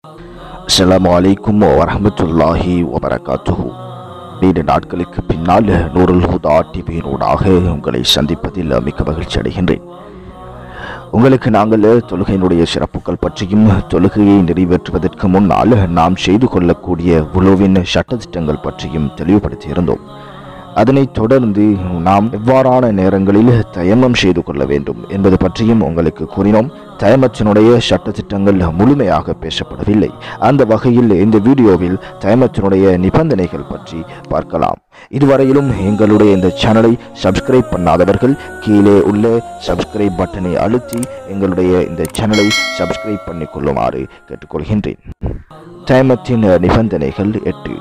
அஸ்ஸலாமு அலைக்கும் வரஹ்மத்துல்லாஹி வபரகாத்துஹு நீண்ட நாட்களுக்கு பின்னால் நூருல் ஹுதா டிவியினூடாக உங்களை சந்திப்பதில் மிக்க மகிழ்ச்சி அடைகின்றேன் உங்களுக்கு நாங்கள் தொழுகையினுடைய சிறப்புகள் பற்றியும் தொழுகையை நிறைவேற்றுவதற்கு முன்னால் நாம் செய்து கொள்ளக்கூடிய உழவின் சட்டத்திட்டங்கள் பற்றியும் தெளிவுபடுத்தியிருந்தோம் அதனைத் தொடர்ந்து நாம் எவ்வாறான நேரங்களில் தயமம் செய்து கொள்ள வேண்டும் என்பது பற்றியும் உங்களுக்கு கூறினோம் தயமத்தினுடைய சட்டத்திட்டங்கள் முழுமையாக பேசப்படவில்லை அந்த வகையில் இந்த வீடியோவில் தயமத்தினுடைய நிபந்தனைகள் பற்றி பார்க்கலாம் இதுவரையிலும் எங்களுடைய இந்த சேனலை சப்ஸ்கிரைப் பண்ணாதவர்கள் கீழே உள்ள சப்ஸ்கிரைப் பட்டனை அழுத்தி எங்களுடைய இந்த சேனலை சப்ஸ்கிரைப் பண்ணிக் கொள்ளுமாறு கேட்டுக்கொள்கின்றேன் தயமத்தின் நிபந்தனைகள் எட்டு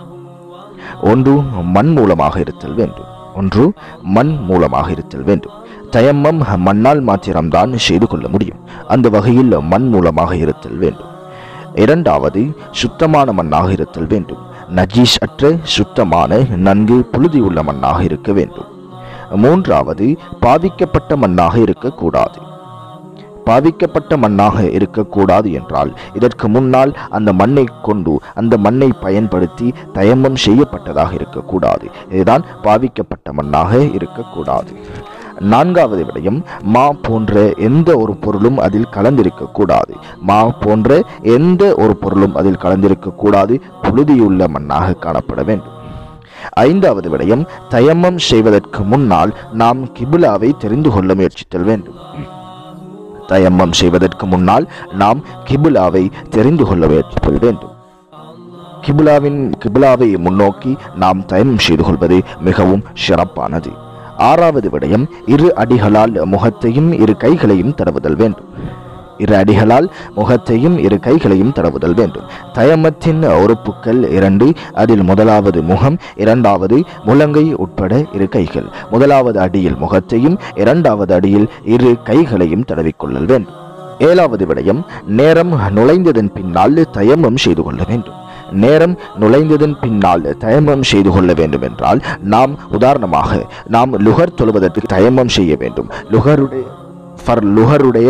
ஒன்று மண் மூலமாக இருத்தல் வேண்டும் ஒன்று மண் மூலமாக இருத்தல் வேண்டும் தயம்மம் மண்ணால் மாத்திரம்தான் செய்து கொள்ள முடியும் அந்த வகையில் மண் மூலமாக இருத்தல் வேண்டும் இரண்டாவது சுத்தமான மண்ணாக இருத்தல் வேண்டும் நஜீஸ் அற்ற சுத்தமான நன்கு புழுதியுள்ள மண்ணாக இருக்க வேண்டும் மூன்றாவது பாவிக்கப்பட்ட மண்ணாக இருக்கக்கூடாது பாவிக்கப்பட்ட மண்ணாக இருக்கக்கூடாது என்றால் இதற்கு முன்னால் அந்த மண்ணை கொண்டு அந்த மண்ணை பயன்படுத்தி தயமம் செய்யப்பட்டதாக இருக்கக்கூடாது இதுதான் பாவிக்கப்பட்ட மண்ணாக இருக்கக்கூடாது நான்காவது விடயம் மா போன்ற எந்த ஒரு பொருளும் அதில் கலந்திருக்கக்கூடாது மா போன்ற எந்த ஒரு பொருளும் அதில் கலந்திருக்கக்கூடாது புழுதியுள்ள மண்ணாக காணப்பட வேண்டும் ஐந்தாவது விடயம் தயமம் செய்வதற்கு முன்னால் நாம் கிபிலாவை தெரிந்து கொள்ள முயற்சித்தல் வேண்டும் தயம்மம் செய்வதற்கு முன்னால் நாம் கிபுலாவை தெரிந்து கொள்ள முயற்சிப்பது வேண்டும் கிபுலாவின் கிபுலாவை முன்னோக்கி நாம் தயமம் செய்து கொள்வது மிகவும் சிறப்பானது ஆறாவது விடயம் இரு அடிகளால் முகத்தையும் இரு கைகளையும் தடவுதல் வேண்டும் இரு அடிகளால் முகத்தையும் இரு கைகளையும் தடவுதல் வேண்டும் தயமத்தின் உறுப்புக்கள் இரண்டு அதில் முதலாவது முகம் இரண்டாவது முழங்கை உட்பட இரு கைகள் முதலாவது அடியில் முகத்தையும் இரண்டாவது அடியில் இரு கைகளையும் தடவிக்கொள்ளல் வேண்டும் ஏழாவது விடயம் நேரம் நுழைந்ததன் பின்னால் தயமம் செய்து கொள்ள வேண்டும் நேரம் நுழைந்ததன் பின்னால் தயமம் செய்து கொள்ள வேண்டும் என்றால் நாம் உதாரணமாக நாம் லுகர் தொழுவதற்கு தயமம் செய்ய வேண்டும் லுகருடைய ஃபர் லுகருடைய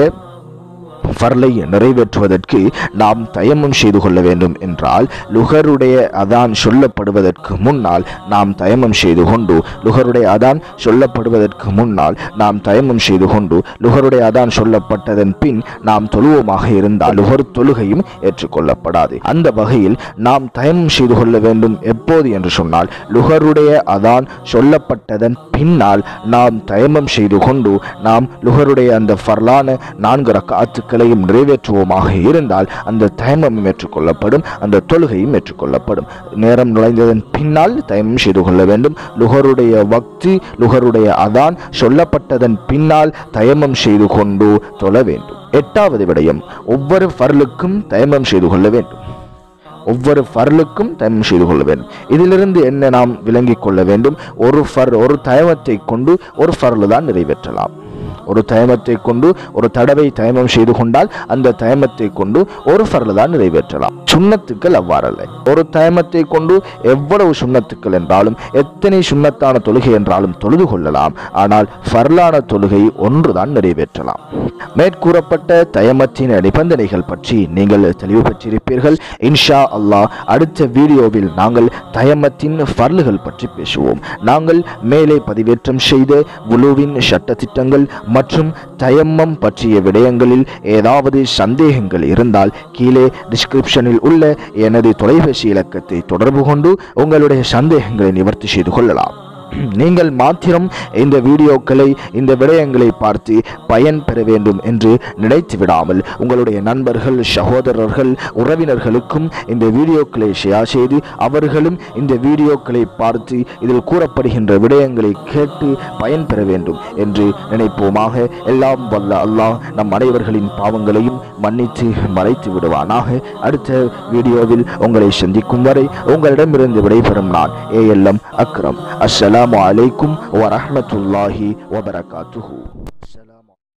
ஃபர்லை நிறைவேற்றுவதற்கு நாம் தயமம் செய்து கொள்ள வேண்டும் என்றால் லுகருடைய அதான் சொல்லப்படுவதற்கு முன்னால் நாம் தயமம் செய்து கொண்டு லுகருடைய அதான் சொல்லப்படுவதற்கு முன்னால் நாம் தயமம் செய்து கொண்டு லுகருடைய அதான் சொல்லப்பட்டதன் பின் நாம் தொழுவோமாக இருந்தால் லுகர் தொழுகையும் ஏற்றுக்கொள்ளப்படாது அந்த வகையில் நாம் தயமம் செய்து கொள்ள வேண்டும் எப்போது என்று சொன்னால் லுகருடைய அதான் சொல்லப்பட்டதன் பின்னால் நாம் தயமம் செய்து கொண்டு நாம் லுகருடைய அந்த ஃபர்லான நான்கு ரக்காத்துக்கள் தொழுகையும் நிறைவேற்றுவோமாக இருந்தால் அந்த தயமம் ஏற்றுக்கொள்ளப்படும் அந்த தொழுகையும் ஏற்றுக்கொள்ளப்படும் நேரம் நுழைந்ததன் பின்னால் தயமம் செய்து கொள்ள வேண்டும் லுகருடைய வக்தி லுகருடைய அதான் சொல்லப்பட்டதன் பின்னால் தயமம் செய்து கொண்டு தொழ வேண்டும் எட்டாவது விடயம் ஒவ்வொரு ஃபர்லுக்கும் தயமம் செய்து கொள்ள வேண்டும் ஒவ்வொரு ஃபர்லுக்கும் தயமம் செய்து கொள்ள வேண்டும் இதிலிருந்து என்ன நாம் விளங்கிக் கொள்ள வேண்டும் ஒரு ஃபர் ஒரு தயமத்தை கொண்டு ஒரு ஃபர்லு தான் நிறைவேற்றலாம் ஒரு தயமத்தை கொண்டு ஒரு தடவை தயமம் செய்து கொண்டால் அந்த தயமத்தை கொண்டு ஒரு ஃபர்ல தான் நிறைவேற்றலாம் சுண்ணத்துக்கள் அவ்வாறல்ல ஒரு தயமத்தை கொண்டு எவ்வளவு சுண்ணத்துக்கள் என்றாலும் எத்தனை சுண்ணத்தான தொழுகை என்றாலும் தொழுது கொள்ளலாம் ஆனால் ஃபர்லான தொழுகை ஒன்றுதான் நிறைவேற்றலாம் மேற்கூறப்பட்ட தயமத்தின் நிபந்தனைகள் பற்றி நீங்கள் தெளிவு பெற்றிருப்பீர்கள் இன்ஷா அல்லாஹ் அடுத்த வீடியோவில் நாங்கள் தயமத்தின் ஃபர்லுகள் பற்றி பேசுவோம் நாங்கள் மேலே பதிவேற்றம் செய்த உலுவின் சட்டத்திட்டங்கள் மற்றும் தயம்மம் பற்றிய விடயங்களில் ஏதாவது சந்தேகங்கள் இருந்தால் கீழே டிஸ்கிரிப்ஷனில் உள்ள எனது தொலைபேசி இலக்கத்தை தொடர்பு கொண்டு உங்களுடைய சந்தேகங்களை நிவர்த்தி செய்து கொள்ளலாம் நீங்கள் மாத்திரம் இந்த வீடியோக்களை இந்த விடயங்களை பார்த்து பயன் பெற வேண்டும் என்று நினைத்து விடாமல் உங்களுடைய நண்பர்கள் சகோதரர்கள் உறவினர்களுக்கும் இந்த வீடியோக்களை ஷேர் செய்து அவர்களும் இந்த வீடியோக்களை பார்த்து இதில் கூறப்படுகின்ற விடயங்களை கேட்டு பயன் பெற வேண்டும் என்று நினைப்போமாக எல்லாம் வல்ல அல்லாஹ் நம் அனைவர்களின் பாவங்களையும் மன்னித்து மறைத்து விடுவானாக அடுத்த வீடியோவில் உங்களை சந்திக்கும் வரை உங்களிடமிருந்து விடைபெறும் நான் ஏ எல்லம் அக்ரம் அஸ்ஸலாமு அலைக்கும் வரஹ்மத்துல்லாஹி வபரகாத்துஹு